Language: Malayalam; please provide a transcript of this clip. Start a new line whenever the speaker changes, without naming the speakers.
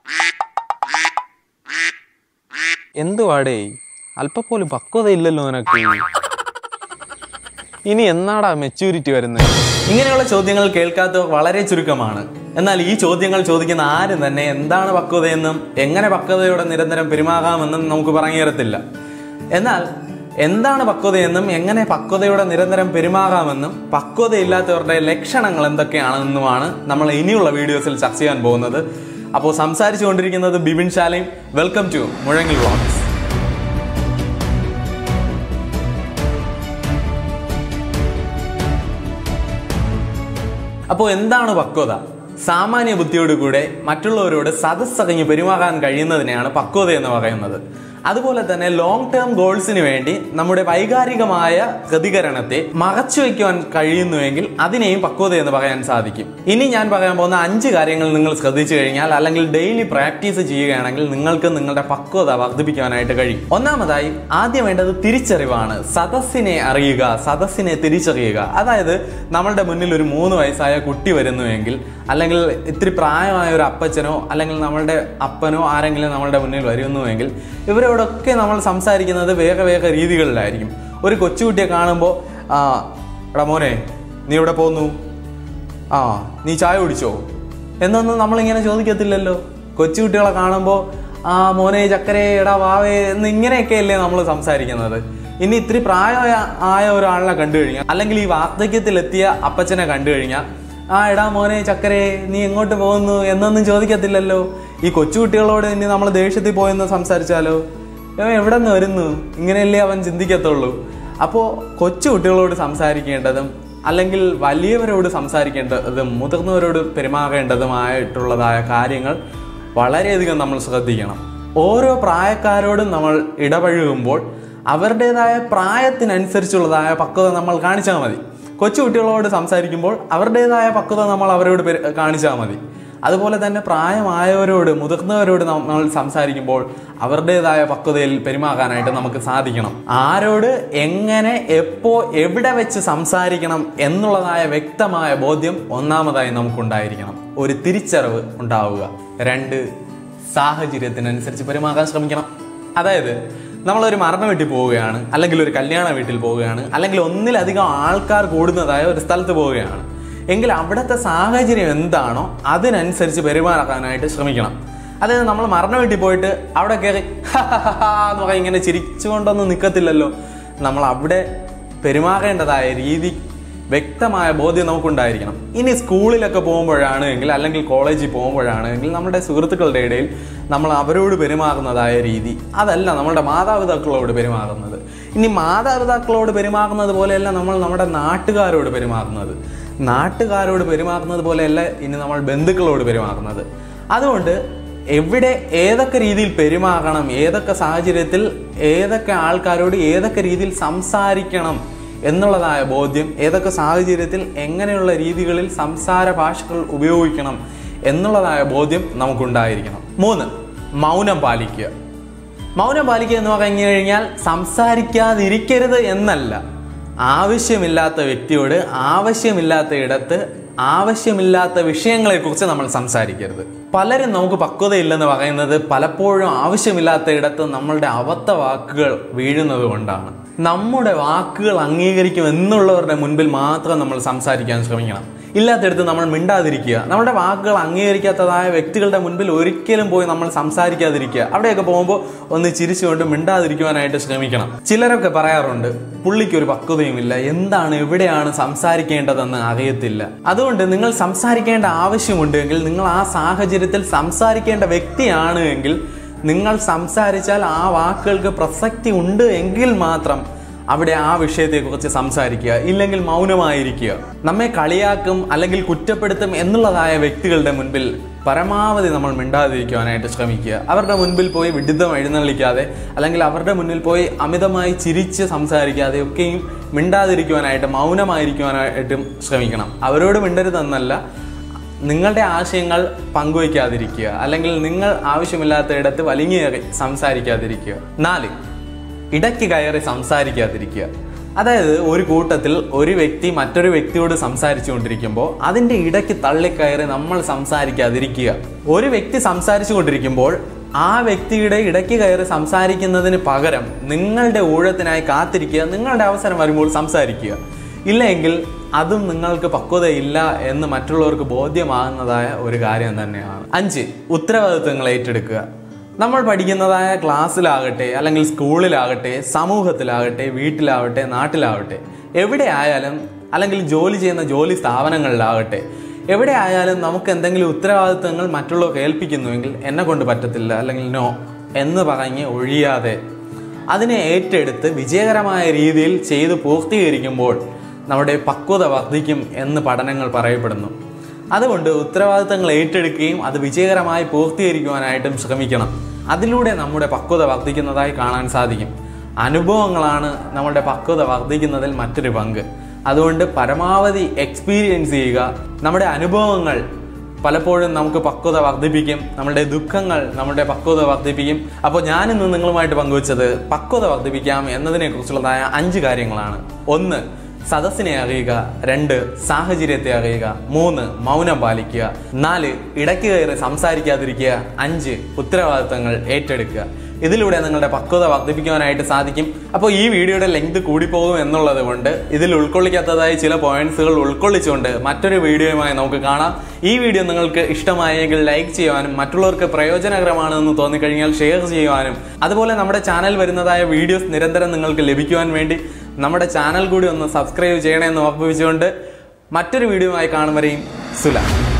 എന്തുവാടേ അല്പപ്പോലും പക്വതയില്ലല്ലോ നിനക്ക് ഇനി എന്നാടാ മെച്യൂരിറ്റി വരുന്നത്
ഇങ്ങനെയുള്ള ചോദ്യങ്ങൾ കേൾക്കാത്തവർ വളരെ ചുരുക്കമാണ് എന്നാൽ ഈ ചോദ്യങ്ങൾ ചോദിക്കുന്ന ആരും തന്നെ എന്താണ് പക്വതയെന്നും എങ്ങനെ പക്വതയോടെ നിരന്തരം പെരുമാകാമെന്നും നമുക്ക് പറഞ്ഞു തരത്തില്ല എന്നാൽ എന്താണ് പക്വതയെന്നും എങ്ങനെ പക്വതയോടെ നിരന്തരം പെരുമാകാമെന്നും പക്വതയില്ലാത്തവരുടെ ലക്ഷണങ്ങൾ എന്തൊക്കെയാണെന്നുമാണ് നമ്മൾ ഇനിയുള്ള വീഡിയോസിൽ ചർച്ച ചെയ്യാൻ പോകുന്നത് അപ്പോൾ സംസാരിച്ചു കൊണ്ടിരിക്കുന്നത് ബിബിൻ ശാലയും വെൽക്കം ടു മുഴങ്ങിൽ വ്ളോഗ്സ് അപ്പോൾ എന്താണ് പക്വത സാമാന്യ ബുദ്ധിയോട് കൂടെ മറ്റുള്ളവരോട് സദസ്സകഞ്ഞ് പെരുമാറാൻ കഴിയുന്നതിനെയാണ് പക്വത എന്ന് പറയുന്നത് അതുപോലെ തന്നെ ലോങ് ടേം ഗോൾസിന് വേണ്ടി നമ്മുടെ വൈകാരികമായ പ്രതികരണത്തെ മറച്ചു വയ്ക്കുവാൻ കഴിയുന്നുവെങ്കിൽ അതിനെയും പക്വത എന്ന് പറയാൻ സാധിക്കും ഇനി ഞാൻ പറയാൻ പോകുന്ന അഞ്ച് കാര്യങ്ങൾ നിങ്ങൾ ശ്രദ്ധിച്ചു കഴിഞ്ഞാൽ അല്ലെങ്കിൽ ഡെയിലി പ്രാക്ടീസ് ചെയ്യുകയാണെങ്കിൽ നിങ്ങൾക്ക് നിങ്ങളുടെ പക്വത വർദ്ധിപ്പിക്കാനായിട്ട് കഴിയും ഒന്നാമതായി ആദ്യം വേണ്ടത് തിരിച്ചറിവാണ് സദസ്സിനെ അറിയുക സദസ്സിനെ തിരിച്ചറിയുക അതായത് നമ്മളുടെ മുന്നിൽ ഒരു മൂന്ന് വയസ്സായ കുട്ടി വരുന്നുവെങ്കിൽ അല്ലെങ്കിൽ ഇത്തിരി പ്രായമായ ഒരു അപ്പച്ചനോ അല്ലെങ്കിൽ നമ്മളുടെ അപ്പനോ ആരെങ്കിലും നമ്മളുടെ മുന്നിൽ വരുന്നുവെങ്കിൽ ഇവരോടൊക്കെ നമ്മൾ സംസാരിക്കുന്നത് വേറെ വേറെ രീതികളിലായിരിക്കും ഒരു കൊച്ചുകുട്ടിയെ കാണുമ്പോൾ ആ എടാ മോനെ നീ എവിടെ പോന്നു ആ നീ ചായ കുടിച്ചോ എന്നൊന്നും നമ്മളിങ്ങനെ ചോദിക്കത്തില്ലല്ലോ കൊച്ചുകുട്ടികളെ കാണുമ്പോൾ ആ മോനെ ചക്കരേ എടാ വാവേ എന്ന് ഇങ്ങനെയൊക്കെയല്ലേ നമ്മൾ സംസാരിക്കുന്നത് ഇനി ഇത്തിരി പ്രായമായ ആയ ഒരാളിനെ കണ്ടു കഴിഞ്ഞാൽ അല്ലെങ്കിൽ ഈ വാർദ്ധക്യത്തിലെത്തിയ അപ്പച്ചനെ കണ്ടു കഴിഞ്ഞാൽ ആ എടാ മോനെ ചക്കരേ നീ എങ്ങോട്ട് പോകുന്നു എന്നൊന്നും ചോദിക്കത്തില്ലല്ലോ ഈ കൊച്ചുകുട്ടികളോട് ഇനി നമ്മൾ ദേഷ്യത്തിൽ പോയെന്ന് സംസാരിച്ചാലോ ഇവൻ എവിടെ നിന്ന് വരുന്നു ഇങ്ങനെയല്ലേ അവൻ ചിന്തിക്കത്തുള്ളൂ അപ്പോൾ കൊച്ചു കുട്ടികളോട് സംസാരിക്കേണ്ടതും അല്ലെങ്കിൽ വലിയവരോട് സംസാരിക്കേണ്ടതും മുതിർന്നവരോട് പെരുമാറേണ്ടതുമായിട്ടുള്ളതായ കാര്യങ്ങൾ വളരെയധികം നമ്മൾ ശ്രദ്ധിക്കണം ഓരോ പ്രായക്കാരോടും നമ്മൾ ഇടപഴകുമ്പോൾ അവരുടേതായ പ്രായത്തിനനുസരിച്ചുള്ളതായ പക്വത നമ്മൾ കാണിച്ചാൽ മതി കൊച്ചു കുട്ടികളോട് സംസാരിക്കുമ്പോൾ അവരുടേതായ പക്വത നമ്മൾ അവരോട് പെരു- കാണിച്ചാൽ മതി അതുപോലെ തന്നെ പ്രായമായവരോട് മുതിർന്നവരോട് നമ്മൾ സംസാരിക്കുമ്പോൾ അവരുടേതായ പക്വതയിൽ പെരുമാറാനായിട്ട് നമുക്ക് സാധിക്കണം ആരോട് എങ്ങനെ എപ്പോ എവിടെ വെച്ച് സംസാരിക്കണം എന്നുള്ളതായ വ്യക്തമായ ബോധ്യം ഒന്നാമതായി നമുക്കുണ്ടായിരിക്കണം ഒരു തിരിച്ചറിവ് ഉണ്ടാവുക രണ്ട് സാഹചര്യത്തിനനുസരിച്ച് പെരുമാറാൻ ശ്രമിക്കണം അതായത് നമ്മളൊരു മരണ വീട്ടിൽ പോവുകയാണ് അല്ലെങ്കിൽ ഒരു കല്യാണ വീട്ടിൽ പോവുകയാണ് അല്ലെങ്കിൽ ഒന്നിലധികം ആൾക്കാർ കൂടുന്നതായ ഒരു സ്ഥലത്ത് പോവുകയാണ് എങ്കിൽ അവിടുത്തെ സാഹചര്യം എന്താണോ അതിനനുസരിച്ച് പെരുമാറാനായിട്ട് ശ്രമിക്കണം അതായത് നമ്മൾ മരണ വീട്ടിൽ പോയിട്ട് അവിടെ കയറി എന്ന് പറയും ഇങ്ങനെ ചിരിച്ചുകൊണ്ടൊന്നും നിൽക്കത്തില്ലല്ലോ നമ്മൾ അവിടെ പെരുമാറേണ്ടതായ രീതി വ്യക്തമായ ബോധ്യം നമുക്കുണ്ടായിരിക്കണം ഇനി സ്കൂളിലൊക്കെ പോകുമ്പോഴാണ് എങ്കിൽ അല്ലെങ്കിൽ കോളേജിൽ പോകുമ്പോഴാണ് എങ്കിൽ നമ്മുടെ സുഹൃത്തുക്കളുടെ ഇടയിൽ നമ്മൾ അവരോട് പെരുമാറുന്നതായ രീതി അതല്ല നമ്മുടെ മാതാപിതാക്കളോട് പെരുമാറുന്നത് ഇനി മാതാപിതാക്കളോട് പെരുമാറുന്നത് പോലെയല്ല നമ്മൾ നമ്മുടെ നാട്ടുകാരോട് പെരുമാറുന്നത് നാട്ടുകാരോട് പെരുമാറുന്നത് പോലെയല്ല ഇനി നമ്മൾ ബന്ധുക്കളോട് പെരുമാറുന്നത് അതുകൊണ്ട് എവിടെ ഏതൊക്കെ രീതിയിൽ പെരുമാറണം ഏതൊക്കെ സാഹചര്യത്തിൽ ഏതൊക്കെ ആൾക്കാരോട് ഏതൊക്കെ രീതിയിൽ സംസാരിക്കണം എന്നുള്ളതായ ബോധ്യം ഏതൊക്കെ സാഹചര്യത്തിൽ എങ്ങനെയുള്ള രീതികളിൽ സംസാര ഭാഷകൾ ഉപയോഗിക്കണം എന്നുള്ളതായ ബോധ്യം നമുക്കുണ്ടായിരിക്കണം മൂന്ന് മൗനം പാലിക്കുക മൗനം പാലിക്കുക എന്ന് പറഞ്ഞു കഴിഞ്ഞാൽ സംസാരിക്കാതിരിക്കരുത് എന്നല്ല ആവശ്യമില്ലാത്ത വ്യക്തിയോട് ആവശ്യമില്ലാത്ത ഇടത്ത് ആവശ്യമില്ലാത്ത വിഷയങ്ങളെക്കുറിച്ച് നമ്മൾ സംസാരിക്കരുത് പലരും നമുക്ക് പക്വതയില്ലെന്ന് പറയുന്നത് പലപ്പോഴും ആവശ്യമില്ലാത്ത ഇടത്ത് നമ്മളുടെ അബദ്ധ വാക്കുകൾ വീഴുന്നത് കൊണ്ടാണ് നമ്മുടെ വാക്കുകൾ അംഗീകരിക്കും എന്നുള്ളവരുടെ മുൻപിൽ മാത്രം നമ്മൾ സംസാരിക്കാൻ ശ്രമിക്കണം ഇല്ലാത്തടത്ത് നമ്മൾ മിണ്ടാതിരിക്കുക നമ്മുടെ വാക്കുകൾ അംഗീകരിക്കാത്തതായ വ്യക്തികളുടെ മുൻപിൽ ഒരിക്കലും പോയി നമ്മൾ സംസാരിക്കാതിരിക്കുക അവിടെയൊക്കെ പോകുമ്പോൾ ഒന്ന് ചിരിച്ചുകൊണ്ട് മിണ്ടാതിരിക്കുവാനായിട്ട് ശ്രമിക്കണം ചിലരൊക്കെ പറയാറുണ്ട് പുള്ളിക്ക് ഒരു പക്വതയുമില്ല എന്താണ് എവിടെയാണ് സംസാരിക്കേണ്ടതെന്ന് അറിയത്തില്ല അതുകൊണ്ട് നിങ്ങൾ സംസാരിക്കേണ്ട ആവശ്യമുണ്ടെങ്കിൽ നിങ്ങൾ ആ സാഹചര്യത്തിൽ സംസാരിക്കേണ്ട വ്യക്തിയാണ് എങ്കിൽ നിങ്ങൾ സംസാരിച്ചാൽ ആ വാക്കുകൾക്ക് പ്രസക്തി ഉണ്ട് എങ്കിൽ മാത്രം അവിടെ ആ വിഷയത്തെക്കുറിച്ച് സംസാരിക്കുക ഇല്ലെങ്കിൽ മൗനമായിരിക്കുക നമ്മെ കളിയാക്കും അല്ലെങ്കിൽ കുറ്റപ്പെടുത്തും എന്നുള്ളതായ വ്യക്തികളുടെ മുൻപിൽ പരമാവധി നമ്മൾ മിണ്ടാതിരിക്കുവാനായിട്ട് ശ്രമിക്കുക അവരുടെ മുൻപിൽ പോയി വിഡിത്തം എഴുന്നള്ളിക്കാതെ അല്ലെങ്കിൽ അവരുടെ മുന്നിൽ പോയി അമിതമായി ചിരിച്ച് സംസാരിക്കാതെ ഒക്കെയും മിണ്ടാതിരിക്കുവാനായിട്ട് മൗനമായിരിക്കുവാനായിട്ടും ശ്രമിക്കണം അവരോട് മിണ്ടരുതെന്നല്ല നിങ്ങളുടെ ആശയങ്ങൾ പങ്കുവയ്ക്കാതിരിക്കുക അല്ലെങ്കിൽ നിങ്ങൾ ആവശ്യമില്ലാത്ത ഇടത്ത് വലിഞ്ഞേറി സംസാരിക്കാതിരിക്കുക നാല് ഇടയ്ക്ക് കയറി സംസാരിക്കാതിരിക്കുക അതായത് ഒരു കൂട്ടത്തിൽ ഒരു വ്യക്തി മറ്റൊരു വ്യക്തിയോട് സംസാരിച്ചു കൊണ്ടിരിക്കുമ്പോൾ അതിൻ്റെ ഇടയ്ക്ക് തള്ളിക്കയറി നമ്മൾ സംസാരിക്കാതിരിക്കുക ഒരു വ്യക്തി സംസാരിച്ചു കൊണ്ടിരിക്കുമ്പോൾ ആ വ്യക്തിയുടെ ഇടയ്ക്ക് കയറി സംസാരിക്കുന്നതിന് പകരം നിങ്ങളുടെ ഊഴത്തിനായി കാത്തിരിക്കുക നിങ്ങളുടെ അവസരം വരുമ്പോൾ സംസാരിക്കുക ഇല്ലെങ്കിൽ അതും നിങ്ങൾക്ക് പക്വതയില്ല എന്ന് മറ്റുള്ളവർക്ക് ബോധ്യമാകുന്നതായ ഒരു കാര്യം തന്നെയാണ് അഞ്ച് ഉത്തരവാദിത്വങ്ങൾ ഏറ്റെടുക്കുക നമ്മൾ പഠിക്കുന്നതായ ക്ലാസ്സിലാകട്ടെ അല്ലെങ്കിൽ സ്കൂളിലാകട്ടെ സമൂഹത്തിലാകട്ടെ വീട്ടിലാവട്ടെ നാട്ടിലാവട്ടെ എവിടെ ആയാലും അല്ലെങ്കിൽ ജോലി ചെയ്യുന്ന ജോലി സ്ഥാപനങ്ങളിലാകട്ടെ എവിടെ ആയാലും നമുക്ക് എന്തെങ്കിലും ഉത്തരവാദിത്തങ്ങൾ മറ്റുള്ളവർക്ക് ഏൽപ്പിക്കുന്നുവെങ്കിൽ എന്നെ കൊണ്ട് പറ്റത്തില്ല അല്ലെങ്കിൽ നോ എന്ന് പറഞ്ഞ് ഒഴിയാതെ അതിനെ ഏറ്റെടുത്ത് വിജയകരമായ രീതിയിൽ ചെയ്ത് പൂർത്തീകരിക്കുമ്പോൾ നമ്മുടെ പക്വത വർദ്ധിക്കും എന്ന് പഠനങ്ങൾ പറയപ്പെടുന്നു അതുകൊണ്ട് ഉത്തരവാദിത്തങ്ങൾ ഏറ്റെടുക്കുകയും അത് വിജയകരമായി പൂർത്തീകരിക്കുവാനായിട്ടും ശ്രമിക്കണം അതിലൂടെ നമ്മുടെ പക്വത വർദ്ധിക്കുന്നതായി കാണാൻ സാധിക്കും അനുഭവങ്ങളാണ് നമ്മുടെ പക്വത വർദ്ധിക്കുന്നതിൽ മറ്റൊരു പങ്ക് അതുകൊണ്ട് പരമാവധി എക്സ്പീരിയൻസ് ചെയ്യുക നമ്മുടെ അനുഭവങ്ങൾ പലപ്പോഴും നമുക്ക് പക്വത വർദ്ധിപ്പിക്കും നമ്മുടെ ദുഃഖങ്ങൾ നമ്മുടെ പക്വത വർദ്ധിപ്പിക്കും അപ്പോൾ ഞാനിന്ന് നിങ്ങളുമായിട്ട് പങ്കുവച്ചത് പക്വത വർദ്ധിപ്പിക്കാം എന്നതിനെ കുറിച്ചുള്ളതായ അഞ്ച് കാര്യങ്ങളാണ് ഒന്ന് സദസ്സിനെ അറിയുക രണ്ട് സാഹചര്യത്തെ അറിയുക മൂന്ന് മൗനം പാലിക്കുക നാല് ഇടയ്ക്ക് കയറി സംസാരിക്കാതിരിക്കുക അഞ്ച് ഉത്തരവാദിത്തങ്ങൾ ഏറ്റെടുക്കുക ഇതിലൂടെ നിങ്ങളുടെ പക്വത വർദ്ധിപ്പിക്കുവാനായിട്ട് സാധിക്കും അപ്പോൾ ഈ വീഡിയോയുടെ ലെങ്ത് കൂടിപ്പോകും എന്നുള്ളത് കൊണ്ട് ഇതിൽ ഉൾക്കൊള്ളിക്കാത്തതായ ചില പോയിന്റ്സുകൾ ഉൾക്കൊള്ളിച്ചുകൊണ്ട് മറ്റൊരു വീഡിയോയുമായി നമുക്ക് കാണാം ഈ വീഡിയോ നിങ്ങൾക്ക് ഇഷ്ടമായെങ്കിൽ ലൈക്ക് ചെയ്യുവാനും മറ്റുള്ളവർക്ക് പ്രയോജനകരമാണെന്ന് തോന്നിക്കഴിഞ്ഞാൽ ഷെയർ ചെയ്യുവാനും അതുപോലെ നമ്മുടെ ചാനൽ വരുന്നതായ വീഡിയോസ് നിരന്തരം നിങ്ങൾക്ക് ലഭിക്കുവാൻ വേണ്ടി നമ്മുടെ ചാനൽ കൂടി ഒന്ന് സബ്സ്ക്രൈബ് ചെയ്യണമെന്ന് ഓർമ്മിപ്പിച്ചുകൊണ്ട് മറ്റൊരു വീഡിയോയുമായി കാണും വരെയും സുല